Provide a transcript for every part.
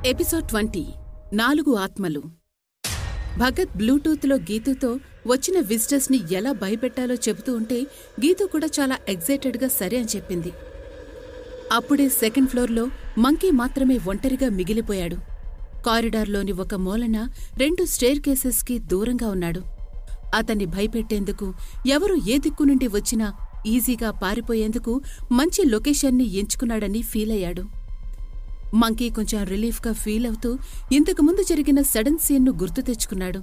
episode twenty నాలుగు ఆత్మలు భగత్ బ్లూటూత్లో గీతుతో వచ్చిన విజిటర్స్ ని ఎలా భయపెట్టాలో చెబుతూ ఉంటే గీతు కూడా చాలా ఎగ్జైటెడ్గా సరే అని చెప్పింది అప్పుడే సెకండ్ ఫ్లోర్లో మంకీ మాత్రమే ఒంటరిగా మిగిలిపోయాడు కారిడార్లోని ఒక మూలన రెండు స్టేర్ కేసెస్కి దూరంగా ఉన్నాడు అతన్ని భయపెట్టేందుకు ఎవరు ఏ దిక్కు నుండి వచ్చినా ఈజీగా పారిపోయేందుకు మంచి లొకేషన్ని ఎంచుకున్నాడని ఫీలయ్యాడు మంకీ కొంచెం రిలీఫ్గా ఫీల్ అవుతూ ఇంతకుముందు జరిగిన సడన్ సీన్ను గుర్తు తెచ్చుకున్నాడు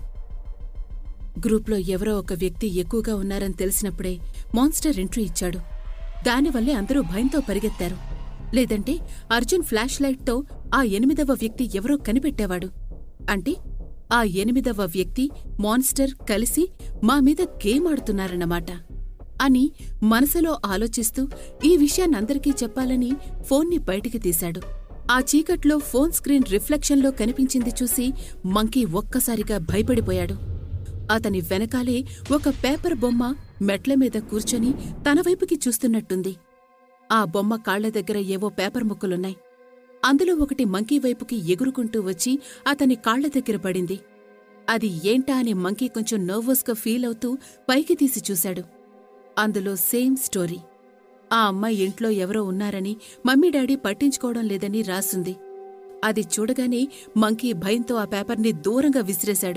గ్రూప్లో ఎవరో ఒక వ్యక్తి ఎక్కువగా ఉన్నారని తెలిసినప్పుడే మాన్స్టర్ ఎంట్రీ ఇచ్చాడు దానివల్లే అందరూ భయంతో పరిగెత్తారు లేదంటే అర్జున్ ఫ్లాష్ లైట్తో ఆ ఎనిమిదవ వ్యక్తి ఎవరో కనిపెట్టేవాడు అంటే ఆ ఎనిమిదవ వ్యక్తి మాన్స్టర్ కలిసి మా మీద గేమ్ ఆడుతున్నారన్నమాట అని మనసులో ఆలోచిస్తూ ఈ విషయాన్నందరికీ చెప్పాలని ఫోన్ని బయటికి తీశాడు ఆ చీకట్లో ఫోన్ స్క్రీన్ రిఫ్లెక్షన్లో కనిపించింది చూసి మంకీ ఒక్కసారిగా భయపడిపోయాడు అతని వెనకాలే ఒక పేపర్ బొమ్మ మెట్ల మీద కూర్చొని తన వైపుకి చూస్తున్నట్టుంది ఆ బొమ్మ కాళ్ల దగ్గర ఏవో పేపర్ ముక్కలున్నాయి అందులో ఒకటి మంకీ వైపుకి ఎగురుకుంటూ వచ్చి అతని కాళ్ల దగ్గర పడింది అది ఏంటా అని మంకీ కొంచెం నర్వస్గా ఫీల్ అవుతూ పైకి తీసి చూశాడు అందులో సేమ్ స్టోరీ ఆ అమ్మాయి ఇంట్లో ఎవరో ఉన్నారని మమ్మీ డాడీ పట్టించుకోవడం లేదని రాసుంది అది చూడగానే మంకీ భయంతో ఆ పేపర్ని దూరంగా విసిరేశాడు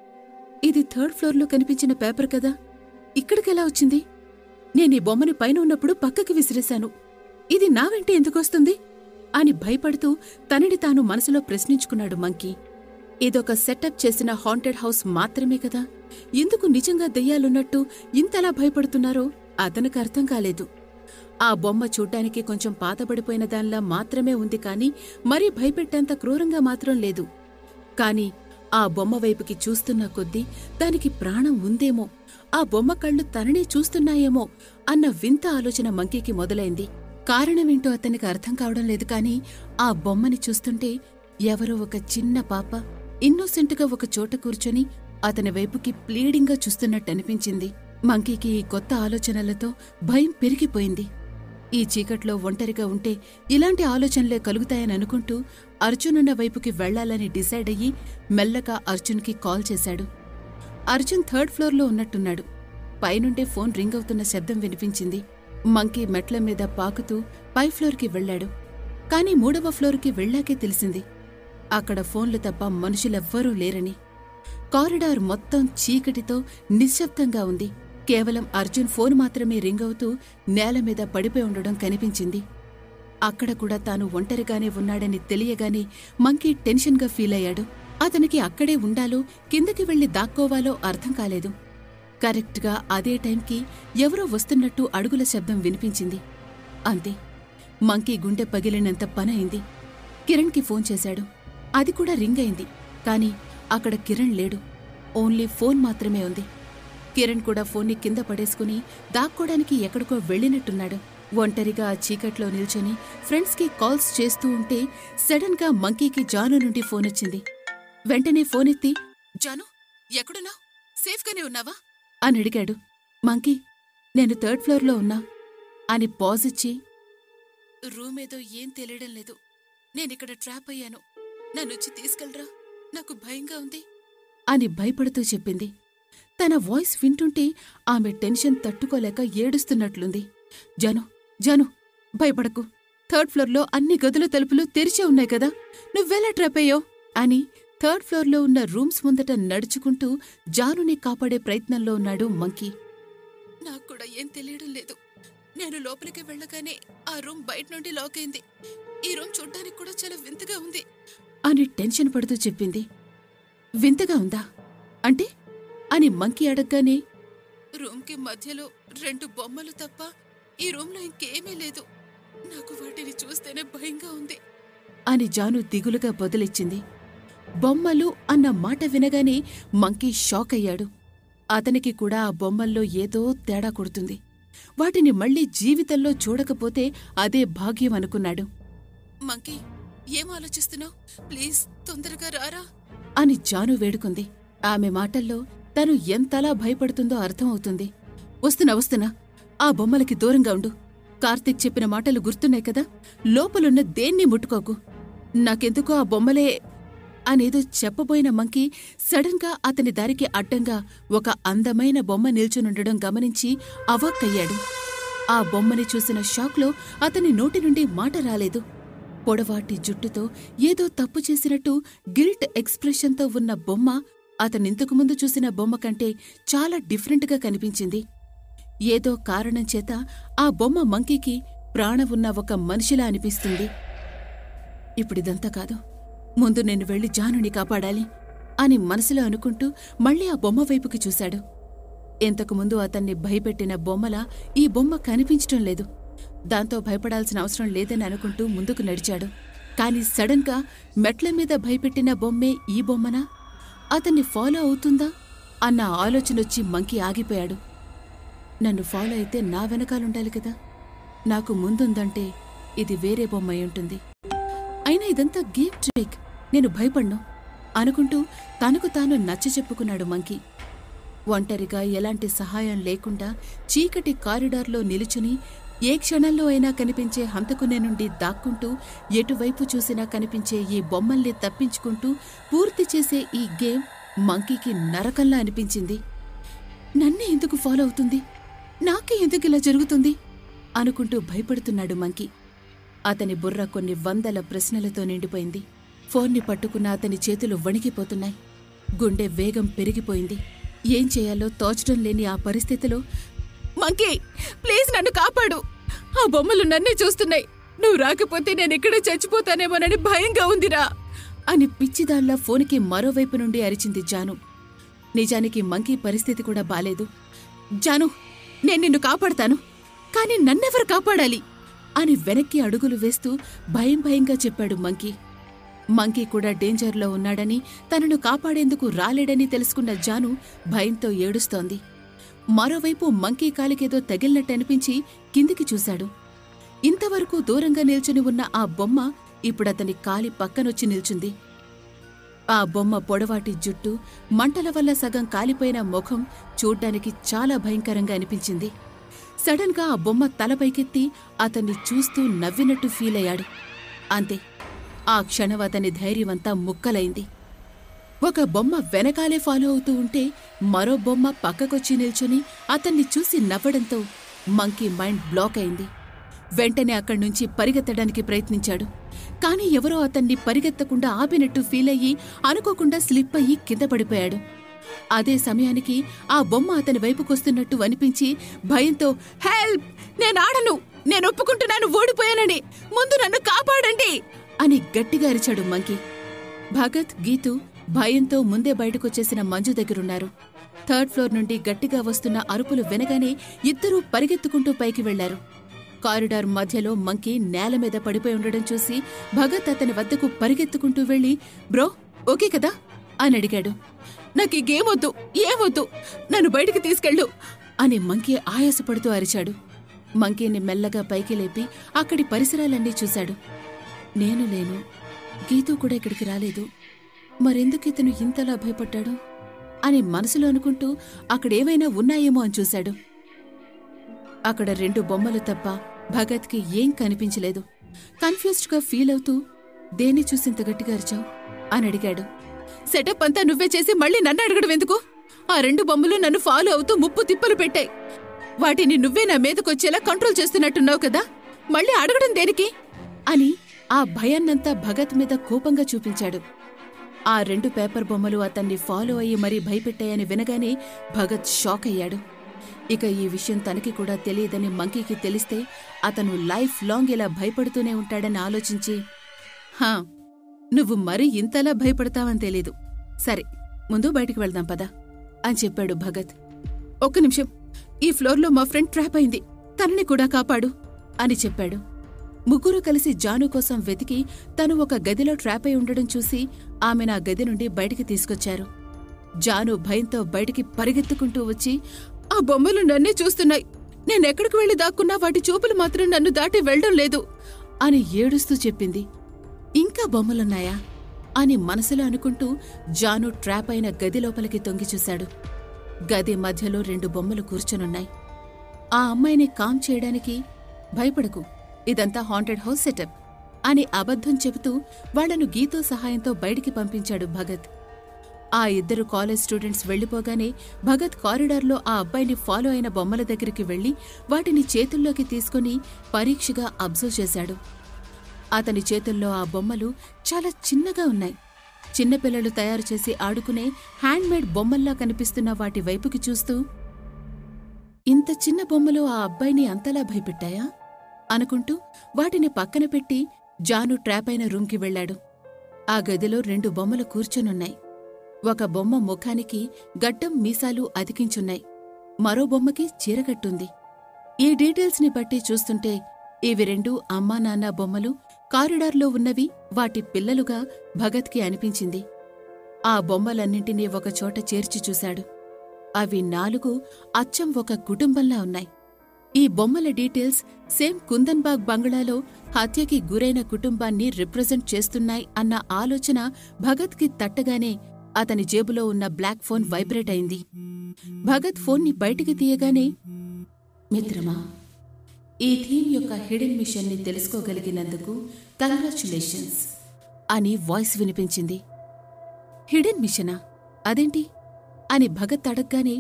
ఇది థర్డ్ ఫ్లోర్లో కనిపించిన పేపర్ కదా ఇక్కడికెలా వచ్చింది నేనీ బొమ్మని పైన ఉన్నప్పుడు పక్కకి విసిరేశాను ఇది నా వెంట ఎందుకొస్తుంది అని భయపడుతూ తనని తాను మనసులో ప్రశ్నించుకున్నాడు మంకీ ఇదొక సెటప్ చేసిన హాంటెడ్ హౌస్ మాత్రమే కదా ఎందుకు నిజంగా దెయ్యాలున్నట్టు ఇంతలా భయపడుతున్నారో అతనికి అర్థం కాలేదు ఆ బొమ్మ చూడ్డానికి కొంచెం పాతబడిపోయిన దానిలా మాత్రమే ఉంది కాని మరీ భయపెట్టేంత క్రూరంగా మాత్రం లేదు కాని ఆ బొమ్మ వైపుకి చూస్తున్న కొద్దీ దానికి ప్రాణం ఉందేమో ఆ బొమ్మ కళ్ళు తననే చూస్తున్నాయేమో అన్న వింత ఆలోచన మంకీకి మొదలైంది కారణమేంటో అతనికి అర్థం కావడం లేదు కాని ఆ బొమ్మని చూస్తుంటే ఎవరో ఒక చిన్న పాప ఇన్నోసెంట్గా ఒక చోట కూర్చొని అతని వైపుకి ప్లీడింగ్గా చూస్తున్నట్టనిపించింది మంకీకి ఈ కొత్త ఆలోచనలతో భయం పెరిగిపోయింది ఈ చీకట్లో ఒంటరిగా ఉంటే ఇలాంటి ఆలోచనలే కలుగుతాయని అనుకుంటూ అర్జునున్న వైపుకి వెళ్లాలని డిసైడ్ అయ్యి మెల్లగా అర్జున్కి కాల్ చేశాడు అర్జున్ థర్డ్ ఫ్లోర్లో ఉన్నట్టున్నాడు పైనుండే ఫోన్ రింగ్ అవుతున్న శబ్దం వినిపించింది మంకీ మెట్ల మీద పాకుతూ పై ఫ్లోర్కి వెళ్లాడు కాని మూడవ ఫ్లోర్కి వెళ్ళాకే తెలిసింది అక్కడ ఫోన్లు తప్ప మనుషులెవ్వరూ లేరని కారిడార్ మొత్తం చీకటితో నిశ్శబ్దంగా ఉంది కేవలం అర్జున్ ఫోన్ మాత్రమే రింగ్ అవుతూ నేల మీద పడిపోయి ఉండడం కనిపించింది అక్కడ కూడా తాను ఒంటరిగానే ఉన్నాడని తెలియగానే మంకీ టెన్షన్గా ఫీల్ అయ్యాడు అతనికి అక్కడే ఉండాలో కిందకి వెళ్లి దాక్కోవాలో అర్థం కాలేదు కరెక్ట్గా అదే టైంకి ఎవరో వస్తున్నట్టు అడుగుల శబ్దం వినిపించింది అంతే మంకీ గుండె పగిలినంత పనయింది కిరణ్కి ఫోన్ చేశాడు అది కూడా రింగ్ అయింది కాని అక్కడ కిరణ్ లేడు ఓన్లీ ఫోన్ మాత్రమే ఉంది కిరణ్ కూడా ఫోన్ని కింద పడేసుకుని దాక్కోడానికి ఎక్కడికో వెళ్ళినట్టున్నాడు ఒంటరిగా ఆ చీకట్లో నిల్చొని ఫ్రెండ్స్కి కాల్స్ చేస్తూ ఉంటే సడన్గా మంకీకి జాను నుండి ఫోన్ వచ్చింది వెంటనే ఫోన్ ఎత్తి జాను ఎక్కడున్నావు సేఫ్గానే ఉన్నావా అని అడిగాడు మంకీ నేను థర్డ్ ఫ్లోర్లో ఉన్నా అని పాజ్ ఇచ్చి రూమ్ ఏదో ఏం తెలియడం లేదు నేనిక్కడ ట్రాప్ అయ్యాను నన్నొచ్చి తీసుకెళ్ళరా నాకు భయంగా ఉంది అని భయపడుతూ చెప్పింది తన వాయిస్ వింటుంటే ఆమె టెన్షన్ తట్టుకోలేక ఏడుస్తున్నట్లుంది జను జను భయపడకు థర్డ్ ఫ్లోర్లో అన్ని గదుల తలుపులు తెరిచే ఉన్నాయి కదా నువ్వెలా ట్రాప్ అయ్యావు అని థర్డ్ ఫ్లోర్లో ఉన్న రూమ్స్ ముందట నడుచుకుంటూ జానుని కాపాడే ప్రయత్నంలో ఉన్నాడు మంకీ నాకు కూడా ఏం తెలియడం లేదు నేను లోపలికి వెళ్ళగానే ఆ రూమ్ బయట నుండి లాక్ అయింది ఈ రూమ్ చూడ్డానికి కూడా చాలా వింతగా ఉంది అని టెన్షన్ పడుతూ చెప్పింది వింతగా ఉందా అంటే అని మంకీ అడగగానే రూమ్కి మధ్యలో రెండు బొమ్మలు తప్ప ఈ రూమ్లో ఇంకేమీ లేదు నాకు వాటిని చూస్తేనే భయంగా ఉంది అని జాను దిగులుగా బదులిచ్చింది బొమ్మలు అన్న మాట వినగానే మంకీ షాక్ అయ్యాడు అతనికి కూడా ఆ బొమ్మల్లో ఏదో తేడా కొడుతుంది వాటిని మళ్ళీ జీవితంలో చూడకపోతే అదే భాగ్యం అనుకున్నాడు మంకీ ఏం ఆలోచిస్తున్నావు ప్లీజ్ తొందరగా రారా అని జాను వేడుకుంది ఆమె మాటల్లో తను ఎంతలా భయపడుతుందో అర్థమవుతుంది వస్తున్నా వస్తున్నా ఆ బొమ్మలకి దూరంగా ఉండు కార్తీక్ చెప్పిన మాటలు గుర్తున్నాయి కదా లోపలున్న దేన్ని ముట్టుకోకు నాకెందుకో ఆ బొమ్మలే అనేదో చెప్పబోయిన మంకీ సడన్గా అతని దారికి అడ్డంగా ఒక అందమైన బొమ్మ నిల్చునుండడం గమనించి అవాక్కయ్యాడు ఆ బొమ్మని చూసిన షాక్లో అతని నోటి నుండి మాట రాలేదు పొడవాటి జుట్టుతో ఏదో తప్పు చేసినట్టు గిల్ట్ ఎక్స్ప్రెషన్తో ఉన్న బొమ్మ అతనింతకు ముందు చూసిన బొమ్మ కంటే చాలా డిఫరెంట్గా కనిపించింది ఏదో కారణం చేత ఆ బొమ్మ మంకీకి ప్రాణం ఉన్న ఒక మనిషిలా అనిపిస్తుంది ఇప్పుడిదంతా కాదు ముందు నేను వెళ్లి జానుని కాపాడాలి అని మనసులో అనుకుంటూ మళ్ళీ ఆ బొమ్మ వైపుకి చూశాడు ఇంతకుముందు అతన్ని భయపెట్టిన బొమ్మలా ఈ బొమ్మ కనిపించటం లేదు దాంతో భయపడాల్సిన అవసరం లేదని అనుకుంటూ ముందుకు నడిచాడు కాని సడన్గా మెట్ల మీద భయపెట్టిన బొమ్మే ఈ బొమ్మనా అతన్ని ఫాలో అవుతుందా అన్న ఆలోచనొచ్చి మంకీ ఆగిపోయాడు నన్ను ఫాలో అయితే నా వెనకాలుండాలి కదా నాకు ముందుందంటే ఇది వేరే బొమ్మ అయి ఉంటుంది అయినా ఇదంతా గేమ్ ట్రిక్ నేను భయపడ్ను అనుకుంటూ తనకు తాను నచ్చ చెప్పుకున్నాడు మంకీ ఒంటరిగా ఎలాంటి సహాయం లేకుండా చీకటి కారిడార్లో నిలుచుని ఏ క్షణంలో అయినా కనిపించే హంతకునే నుండి దాక్కుంటూ ఎటువైపు చూసినా కనిపించే ఈ బొమ్మల్ని తప్పించుకుంటూ పూర్తి చేసే ఈ గేమ్ మంకీకి నరకంలా అనిపించింది నన్నే ఎందుకు ఫాలో అవుతుంది నాకే ఎందుకు ఇలా జరుగుతుంది అనుకుంటూ భయపడుతున్నాడు మంకీ అతని బుర్ర కొన్ని వందల ప్రశ్నలతో నిండిపోయింది ఫోన్ని పట్టుకున్న అతని చేతులు వణికిపోతున్నాయి గుండె వేగం పెరిగిపోయింది ఏం చేయాలో తోచడం లేని ఆ పరిస్థితిలో మంకీ ప్లీజ్ నన్ను కాపాడు ఆ బొమ్మలు నన్నే చూస్తున్నాయి నువ్వు రాకపోతే నేను ఇక్కడే చచ్చిపోతానేమోనని భయంగా ఉందిరా అని పిచ్చిదాల్లా ఫోన్కి మరోవైపు నుండి అరిచింది జాను నిజానికి మంకీ పరిస్థితి కూడా బాలేదు జాను నేను నిన్ను కాపాడతాను కాని నన్నెవరు కాపాడాలి అని వెనక్కి అడుగులు వేస్తూ భయం భయంగా చెప్పాడు మంకీ మంకీ కూడా డేంజర్లో ఉన్నాడని తనను కాపాడేందుకు రాలేడని తెలుసుకున్న జాను భయంతో ఏడుస్తోంది మరోవైపు మంకీ కాలికేదో తగిలినట్టనిపించి కిందికి చూశాడు ఇంతవరకు దూరంగా నిల్చుని ఉన్న ఆ బొమ్మ ఇప్పుడతని కాలి పక్కనొచ్చి నిల్చుంది ఆ బొమ్మ పొడవాటి జుట్టు మంటల వల్ల సగం కాలిపోయిన ముఖం చూడ్డానికి చాలా భయంకరంగా అనిపించింది సడన్గా ఆ బొమ్మ తలపైకెత్తి అతన్ని చూస్తూ నవ్వినట్టు ఫీలయ్యాడు అంతే ఆ క్షణం అతని ధైర్యమంతా ముక్కలైంది ఒక బొమ్మ వెనకాలే ఫాలో అవుతూ ఉంటే మరో బొమ్మ పక్కకొచ్చి నిల్చుని అతన్ని చూసి నవ్వడంతో మంకీ మైండ్ బ్లాక్ అయింది వెంటనే అక్కడి నుంచి పరిగెత్తడానికి ప్రయత్నించాడు కాని ఎవరో అతన్ని పరిగెత్తకుండా ఆపినట్టు ఫీల్ అయ్యి అనుకోకుండా స్లిప్ అయ్యి కింద పడిపోయాడు అదే సమయానికి ఆ బొమ్మ అతని వైపుకొస్తున్నట్టు అనిపించి భయంతో హెల్ప్ నేను ఆడను నేను ఒప్పుకుంటున్నాను ఓడిపోయానని ముందు నన్ను కాపాడండి అని గట్టిగా అరిచాడు మంకీ భగత్ గీతు భయంతో ముందే బయటకొచ్చేసిన మంజు దగ్గరున్నారు థర్డ్ ఫ్లోర్ నుండి గట్టిగా వస్తున్న అరుపులు వినగానే ఇద్దరూ పరిగెత్తుకుంటూ పైకి వెళ్లారు కారిడార్ మధ్యలో మంకీ నేల మీద పడిపోయి ఉండడం చూసి భగత్ అతని వద్దకు పరిగెత్తుకుంటూ వెళ్లి బ్రో ఓకే కదా అని అడిగాడు నాకు ఈ గేమ్ వద్దు ఏమొద్దు నన్ను బయటికి తీసుకెళ్ళు అని మంకీ ఆయాసపడుతూ అరిచాడు మంకీని మెల్లగా పైకి లేపి అక్కడి పరిసరాలన్నీ చూశాడు నేను లేను గీతూ కూడా ఇక్కడికి రాలేదు మరెందుకు ఇతను ఇంతలా భయపడ్డాడు అని మనసులో అనుకుంటూ అక్కడేమైనా ఉన్నాయేమో అని చూశాడు అక్కడ రెండు బొమ్మలు తప్ప భగత్కి ఏం కనిపించలేదు కన్ఫ్యూజ్డ్గా ఫీల్ అవుతూ దేన్ని చూసింత గట్టిగా అరిచావు అని అడిగాడు సెటప్ అంతా నువ్వే చేసి మళ్ళీ నన్ను అడగడం ఎందుకు ఆ రెండు బొమ్మలు నన్ను ఫాలో అవుతూ ముప్పు తిప్పలు పెట్టాయి వాటిని నువ్వే నా మీదకొచ్చేలా కంట్రోల్ చేస్తున్నట్టున్నావు కదా మళ్ళీ అడగడం దేనికి అని ఆ భయాన్నంతా భగత్ మీద కోపంగా చూపించాడు ఆ రెండు పేపర్ బొమ్మలు అతన్ని ఫాలో అయ్యి మరీ భయపెట్టాయని వినగానే భగత్ షాక్ అయ్యాడు ఇక ఈ విషయం తనకి కూడా తెలియదని మంకీకి తెలిస్తే అతను లైఫ్ లాంగ్ ఇలా భయపడుతూనే ఉంటాడని ఆలోచించి హా నువ్వు మరీ ఇంతలా భయపడతావని తెలీదు సరే ముందు బయటికి వెళ్దాం పదా అని చెప్పాడు భగత్ ఒక్క నిమిషం ఈ ఫ్లోర్లో మా ఫ్రెండ్ ట్రాప్ అయింది తనని కూడా కాపాడు అని చెప్పాడు ముగ్గురు కలిసి జాను కోసం వెతికి తను ఒక గదిలో ట్రాప్ అయి ఉండడం చూసి ఆమెను ఆ గది నుండి బయటికి తీసుకొచ్చారు జాను భయంతో బయటికి పరిగెత్తుకుంటూ వచ్చి ఆ బొమ్మలు నన్నే చూస్తున్నాయి నేనెక్కడికి వెళ్లి దాక్కున్నా వాటి చూపులు మాత్రం నన్ను దాటి వెళ్లడం లేదు అని ఏడుస్తూ చెప్పింది ఇంకా బొమ్మలున్నాయా అని మనసులో అనుకుంటూ జాను ట్రాప్ అయిన గది లోపలికి తొంగి చూశాడు గది మధ్యలో రెండు బొమ్మలు కూర్చునున్నాయి ఆ అమ్మాయిని కామ్ చేయడానికి భయపడకు ఇదంతా హాంటెడ్ హౌస్ సెటప్ అని అబద్ధం చెబుతూ వాళ్లను గీతో సహాయంతో బయటికి పంపించాడు భగత్ ఆ ఇద్దరు కాలేజ్ స్టూడెంట్స్ వెళ్లిపోగానే భగత్ కారిడార్లో ఆ అబ్బాయిని ఫాలో అయిన బొమ్మల దగ్గరికి వెళ్లి వాటిని చేతుల్లోకి తీసుకుని పరీక్షగా అబ్జర్వ్ చేశాడు అతని చేతుల్లో ఆ బొమ్మలు చాలా చిన్నగా ఉన్నాయి చిన్నపిల్లలు తయారు చేసి ఆడుకునే హ్యాండ్మేడ్ బొమ్మల్లా కనిపిస్తున్న వాటి వైపుకి చూస్తూ ఇంత చిన్న బొమ్మలు ఆ అబ్బాయిని అంతలా భయపెట్టాయా అనుకుంటూ వాటిని పక్కన పెట్టి జాను ట్రాప్ అయిన రూంకి వెళ్లాడు ఆ గదిలో రెండు బొమ్మలు కూర్చునున్నాయి ఒక బొమ్మ ముఖానికి గడ్డం మీసాలు అతికించున్నాయి మరో బొమ్మకి చీరగట్టుంది ఈ డీటెయిల్స్ని బట్టి చూస్తుంటే ఇవి రెండు అమ్మా నాన్న బొమ్మలు కారిడార్లో ఉన్నవి వాటి పిల్లలుగా భగత్కి అనిపించింది ఆ బొమ్మలన్నింటినీ ఒకచోట చేర్చి చూశాడు అవి నాలుగు అచ్చం ఒక కుటుంబంలా ఉన్నాయి ఈ బొమ్మల డీటెయిల్స్ సేమ్ కుందన్బాగ్ బంగ్లాలో హత్యకి గురైన కుటుంబాన్ని రిప్రజెంట్ చేస్తున్నాయి అన్న ఆలోచన భగత్కి తట్టగానే అతని జేబులో ఉన్న బ్లాక్ ఫోన్ వైబ్రేట్ అయింది భగత్ ఫోన్ని బయటికి తీయగానే మిత్రమా ఈ థీమ్ యొక్క హిడెన్ మిషన్ని తెలుసుకోగలిగినందుకు కంగ్రాచులేషన్స్ అని వాయిస్ వినిపించింది హిడెన్ మిషనా అదేంటి అని భగత్ అడగ్గానే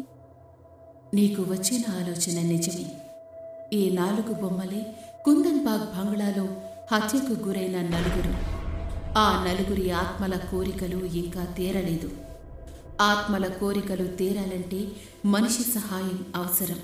నీకు వచ్చిన ఆలోచన నిజమే ఈ నాలుగు బొమ్మలే కుందన్బాగ్ బంగ్లాలో హత్యకు గురైన నలుగురు ఆ నలుగురి ఆత్మల కోరికలు ఇంకా తీరలేదు ఆత్మల కోరికలు తీరాలంటే మనిషి సహాయం అవసరం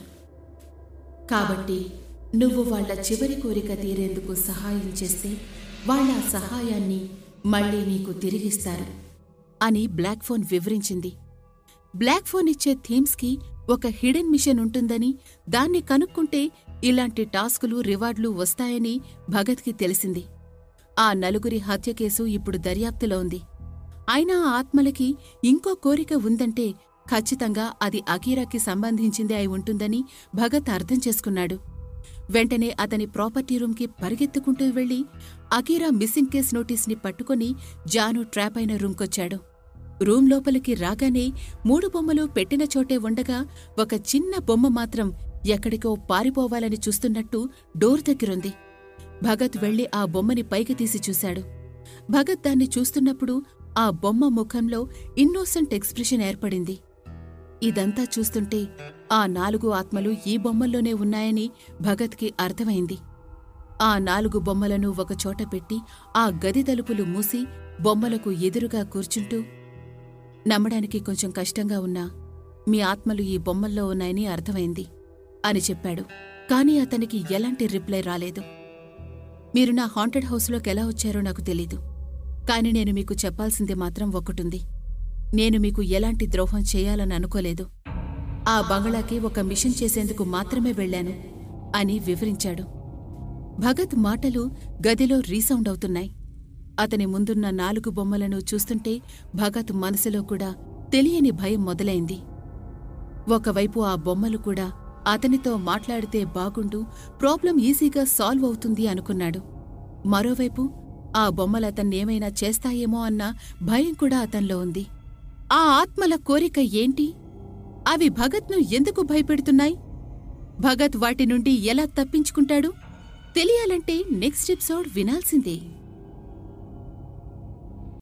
కాబట్టి నువ్వు వాళ్ళ చివరి కోరిక తీరేందుకు సహాయం చేస్తే వాళ్ళ ఆ సహాయాన్ని మళ్ళీ నీకు తిరిగిస్తారు అని బ్లాక్ ఫోన్ వివరించింది బ్లాక్ ఫోన్ ఇచ్చే థీమ్స్కి ఒక హిడెన్ మిషన్ ఉంటుందని దాన్ని కనుక్కుంటే ఇలాంటి టాస్కులు రివార్డులు వస్తాయని భగత్కి తెలిసింది ఆ నలుగురి హత్య కేసు ఇప్పుడు దర్యాప్తులో ఉంది అయినా ఆ ఆత్మలకి ఇంకో కోరిక ఉందంటే ఖచ్చితంగా అది అకీరాకి సంబంధించిందే అయి ఉంటుందని భగత్ అర్థం చేసుకున్నాడు వెంటనే అతని ప్రాపర్టీ రూంకి పరిగెత్తుకుంటూ వెళ్లి అకీరా మిస్సింగ్ కేస్ నోటీస్ని పట్టుకుని జాను ట్రాప్ అయిన రూంకొచ్చాడు రూం లోపలికి రాగానే మూడు బొమ్మలు పెట్టిన చోటే ఉండగా ఒక చిన్న బొమ్మ మాత్రం ఎక్కడికో పారిపోవాలని చూస్తున్నట్టు డోర్ దగ్గరుంది భగత్ వెళ్లి ఆ బొమ్మని పైకి తీసి చూశాడు భగత్ దాన్ని చూస్తున్నప్పుడు ఆ బొమ్మ ముఖంలో ఇన్నోసెంట్ ఎక్స్ప్రెషన్ ఏర్పడింది ఇదంతా చూస్తుంటే ఆ నాలుగు ఆత్మలు ఈ బొమ్మల్లోనే ఉన్నాయని భగత్కి అర్థమైంది ఆ నాలుగు బొమ్మలను ఒకచోట పెట్టి ఆ గది తలుపులు మూసి బొమ్మలకు ఎదురుగా కూర్చుంటూ నమ్మడానికి కొంచెం కష్టంగా ఉన్నా మీ ఆత్మలు ఈ బొమ్మల్లో ఉన్నాయని అర్థమైంది అని చెప్పాడు కాని అతనికి ఎలాంటి రిప్లై రాలేదు మీరు నా హాంటెడ్ హౌస్లోకి ఎలా వచ్చారో నాకు తెలీదు కాని నేను మీకు చెప్పాల్సింది మాత్రం ఒకటుంది నేను మీకు ఎలాంటి ద్రోహం చేయాలని అనుకోలేదు ఆ బంగళాకి ఒక మిషన్ చేసేందుకు మాత్రమే వెళ్ళాను అని వివరించాడు భగత్ మాటలు గదిలో రీసౌండ్ అవుతున్నాయి అతని ముందున్న నాలుగు బొమ్మలను చూస్తుంటే భగత్ మనసులో కూడా తెలియని భయం మొదలైంది ఒకవైపు ఆ బొమ్మలు కూడా అతనితో మాట్లాడితే బాగుండు ప్రాబ్లం ఈజీగా సాల్వ్ అవుతుంది అనుకున్నాడు మరోవైపు ఆ బొమ్మలు అతన్నేమైనా చేస్తాయేమో అన్న భయం కూడా అతనిలో ఉంది ఆ ఆత్మల కోరిక ఏంటి అవి భగత్ను ఎందుకు భయపెడుతున్నాయి భగత్ వాటి నుండి ఎలా తప్పించుకుంటాడు తెలియాలంటే నెక్స్ట్ ఎపిసోడ్ వినాల్సిందే